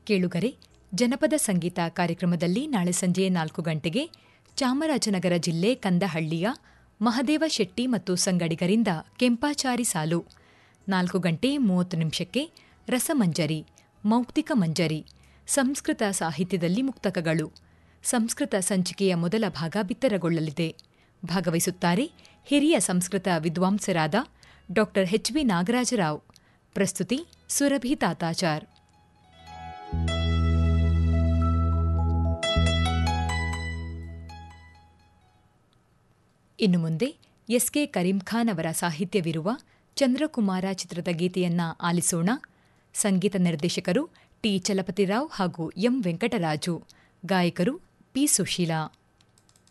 ಕೇಳುಗರೆ ಜನಪದ ಸಂಗೀತ ಕಾರ್ಯಕ್ರಮದಲ್ಲಿ ನಾಳೆ ಸಂಜೆ ನಾಲ್ಕು ಗಂಟೆಗೆ ಚಾಮರಾಜನಗರ ಜಿಲ್ಲೆ ಕಂದಹಳ್ಳಿಯ ಮಹದೇವ ಶೆಟ್ಟಿ ಮತ್ತು ಸಂಗಡಿಗರಿಂದ ಕೆಂಪಾಚಾರಿ ಸಾಲು ನಾಲ್ಕು ಗಂಟೆ ಮೂವತ್ತು ನಿಮಿಷಕ್ಕೆ ರಸಮಂಜರಿ ಮೌಕ್ತಿಕ ಮಂಜರಿ ಸಂಸ್ಕೃತ ಸಾಹಿತ್ಯದಲ್ಲಿ ಮುಕ್ತಕಗಳು ಸಂಸ್ಕೃತ ಸಂಚಿಕೆಯ ಮೊದಲ ಭಾಗ ಬಿತ್ತರಗೊಳ್ಳಲಿದೆ ಭಾಗವಹಿಸುತ್ತಾರೆ ಹಿರಿಯ ಸಂಸ್ಕೃತ ವಿದ್ವಾಂಸರಾದ ಡಾ ಎಚ್ ಬಿ ನಾಗರಾಜರಾವ್ ಪ್ರಸ್ತುತಿ ಸುರಭಿ ತಾತಾಚಾರ್ ಇನ್ನು ಮುಂದೆ ಎಸ್ಕೆ ಕರೀಂ ಖಾನ್ ಅವರ ಸಾಹಿತ್ಯವಿರುವ ಚಂದ್ರಕುಮಾರ ಚಿತ್ರದ ಗೀತೆಯನ್ನ ಆಲಿಸೋಣ ಸಂಗೀತ ನಿರ್ದೇಶಕರು ಟಿ ಚಲಪತಿರಾವ್ ಹಾಗೂ ಎಂ ವೆಂಕಟರಾಜು ಗಾಯಕರು ಪಿ ಸುಶೀಲಾ